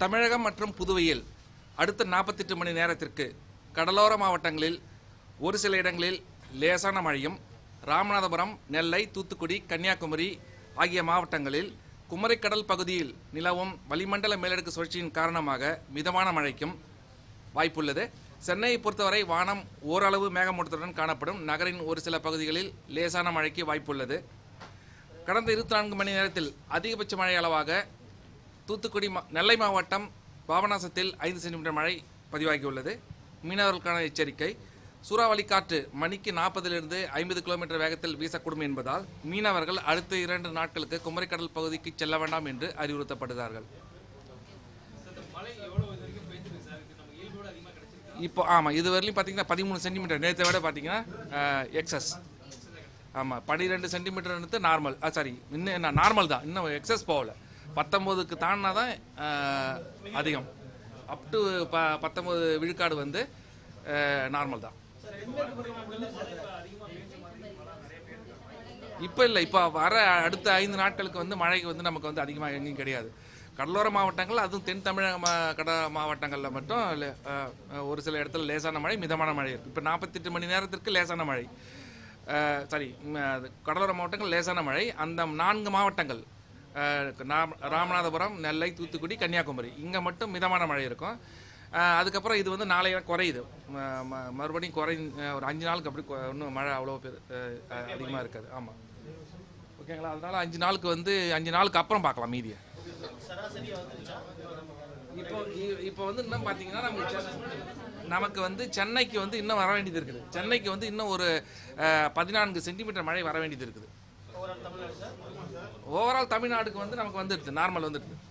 தமிழகம் மற்றும் புதுவையில் அடுத்த நாற்பத்தெட்டு மணி நேரத்திற்கு கடலோர மாவட்டங்களில் ஒரு சில இடங்களில் லேசான மழையும் ராமநாதபுரம் நெல்லை தூத்துக்குடி கன்னியாகுமரி ஆகிய மாவட்டங்களில் குமரிக்கடல் பகுதியில் நிலவும் வளிமண்டல மேலடுக்கு சுழற்சியின் காரணமாக மிதமான மழைக்கும் வாய்ப்புள்ளது சென்னையை பொறுத்தவரை வானம் ஓரளவு மேகமூட்டத்துடன் காணப்படும் நகரின் ஒரு சில பகுதிகளில் லேசான மழைக்கு வாய்ப்புள்ளது கடந்த இருபத்தி நான்கு மணி நேரத்தில் அதிகபட்ச மழை அளவாக தூத்துக்குடி மா- நெல்லை மாவட்டம் பாபநாசத்தில் ஐந்து சென்டிமீட்டர் மழை பதிவாகியுள்ளது மீனவர்களுக்கான எச்சரிக்கை சூறாவளி காற்று மணிக்கு நாற்பதிலிருந்து ஐம்பது கிலோமீட்டர் வேகத்தில் வீசக்கூடும் என்பதால் மீனவர்கள் அடுத்த இரண்டு நாட்களுக்கு குமரிக்கடல் பகுதிக்கு செல்ல வேண்டாம் என்று அறிவுறுத்தப்படுகிறார்கள் இப்போ ஆமாம் இது வரையிலும் பார்த்தீங்கன்னா பதிமூணு சென்டிமீட்டர் நேற்றை விட பார்த்தீங்கன்னா எக்ஸஸ் ஆமாம் பன்னிரெண்டு சென்டிமீட்டர்ன்றது நார்மல் ஆ சாரி இன்னும் என்ன நார்மல் தான் இன்னும் எக்ஸஸ் போகல பத்தொம்போதுக்கு தாண்டினா தான் அதிகம் அப் டு ப பத்தொம்போது விழுக்காடு வந்து நார்மல் தான் இப்போ இல்லை இப்போ வர அடுத்த ஐந்து நாட்களுக்கு வந்து மழைக்கு வந்து நமக்கு வந்து அதிகமாக எங்கேயும் கிடையாது கடலோர மாவட்டங்கள் அதுவும் தென் தமிழக மா கட மாவட்டங்களில் மட்டும் லே- அஹ், அஹ், ஒரு சில இடத்துல லேசான மழை மிதமான மழை இருக்குது இப்போ நாற்பத்தெட்டு மணி நேரத்திற்கு லேசான மழை அஹ், சாரி ம், அது கடலோர மாவட்டங்கள் லேசான மழை அந்த நான்கு மாவட்டங்கள் அஹ், நாம்- ராமநாதபுரம் நெல்லை தூத்துக்குடி கன்னியாகுமரி இங்கே மட்டும் மிதமான மழை இருக்கும் அஹ், அதுக்கப்புறம் இது வந்து நாளைய குறையுது ம- ம- மறுபடியும் குறை ஒரு அஞ்சு நாளுக்கு அப்படி கொ- இன்னும் மழை அவ்வளோ பேர் அதிகமாக இருக்காது ஆமாம் ஓகேங்களா அதனால அஞ்சு நாளுக்கு வந்து அஞ்சு நாளுக்கு அப்புறம் பார்க்கலாம் மீதியை இப்போ இ- இப்போ வந்து இன்னும் பார்த்தீங்கன்னா நமக்கு சென்னை- நமக்கு வந்து சென்னைக்கு வந்து இன்னும் வர வேண்டியது இருக்குது சென்னைக்கு வந்து இன்னும் ஒரு அஹ், பதினான்கு சென்டிமீட்டர் மழை வர வேண்டியது இருக்குது ஓவரால் தமிழ்நாடுக்கு வந்து நமக்கு வந்துடுது நார்மல் வந்துடுது